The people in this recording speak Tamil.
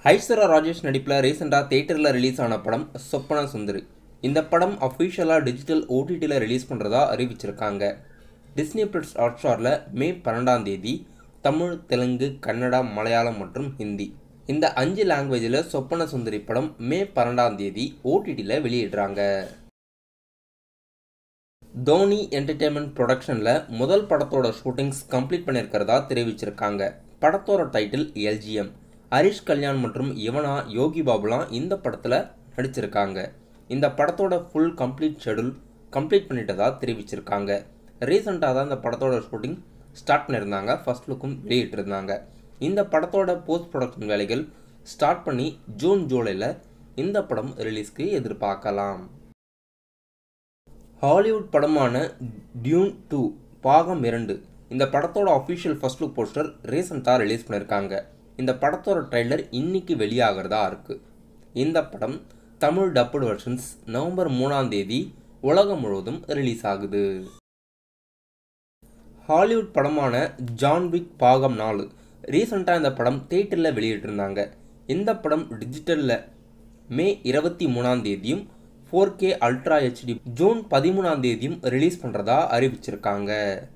ஐஸ்வர்யா ராஜேஷ் நடிப்பில் ரீசெண்டாக தேட்டரில் ரிலீஸ் ஆன படம் சொப்பன சுந்தரி இந்த படம் அஃபிஷியலாக டிஜிட்டல் ஓடிடியில் ரிலீஸ் பண்ணுறதா அறிவிச்சிருக்காங்க டிஸ்னி பிளஸ் ஹாட்ஸ்டாரில் மே பன்னெண்டாம் தேதி தமிழ் தெலுங்கு கன்னடா மலையாளம் மற்றும் ஹிந்தி இந்த அஞ்சு லாங்குவேஜில் சொப்பன சுந்தரி படம் மே பன்னெண்டாம் தேதி ஓடிடியில் வெளியிடுறாங்க தோனி என்டர்டெயின்மெண்ட் ப்ரொடக்ஷனில் முதல் படத்தோட ஷூட்டிங்ஸ் கம்ப்ளீட் பண்ணியிருக்கிறதா தெரிவிச்சிருக்காங்க படத்தோட டைட்டில் எல்ஜிஎம் ஹரிஷ் கல்யாண் மற்றும் யுவனா யோகி பாபுலாம் இந்த படத்தில் நடிச்சிருக்காங்க இந்த படத்தோட ஃபுல் கம்ப்ளீட் ஷெடியூல் கம்ப்ளீட் பண்ணிட்டதா தெரிவிச்சிருக்காங்க ரீசெண்டாக தான் இந்த படத்தோட ஷூட்டிங் ஸ்டார்ட் பண்ணியிருந்தாங்க ஃபர்ஸ்ட் லுக்கும் வெளியிட்டிருந்தாங்க இந்த படத்தோட போஸ்ட் ப்ரொடக்ஷன் வேலைகள் ஸ்டார்ட் பண்ணி ஜூன் ஜூலையில் இந்த படம் ரிலீஸ்க்கு எதிர்பார்க்கலாம் ஹாலிவுட் படமான டியூன் டூ பாகம் இரண்டு இந்த படத்தோட அஃபிஷியல் ஃபர்ஸ்ட் லுக் போஸ்டர் ரீசெண்டாக ரிலீஸ் பண்ணியிருக்காங்க இந்த படத்தோட ட்ரைலர் இன்னைக்கு வெளியாகிறதா இருக்குது இந்த படம் தமிழ் டப்புடு வெர்ஷன்ஸ் நவம்பர் மூணாம் தேதி உலகம் முழுவதும் ரிலீஸ் ஆகுது ஹாலிவுட் படமான ஜான்விக் பாகம் நாலு ரீசெண்டாக இந்த படம் தேட்டரில் வெளியிட்டிருந்தாங்க இந்த படம் டிஜிட்டலில் மே இருபத்தி மூணாம் தேதியும் four K ultra HD June பதிமூணாம் தேதியும் ரிலீஸ் பண்ணுறதா அறிவிச்சிருக்காங்க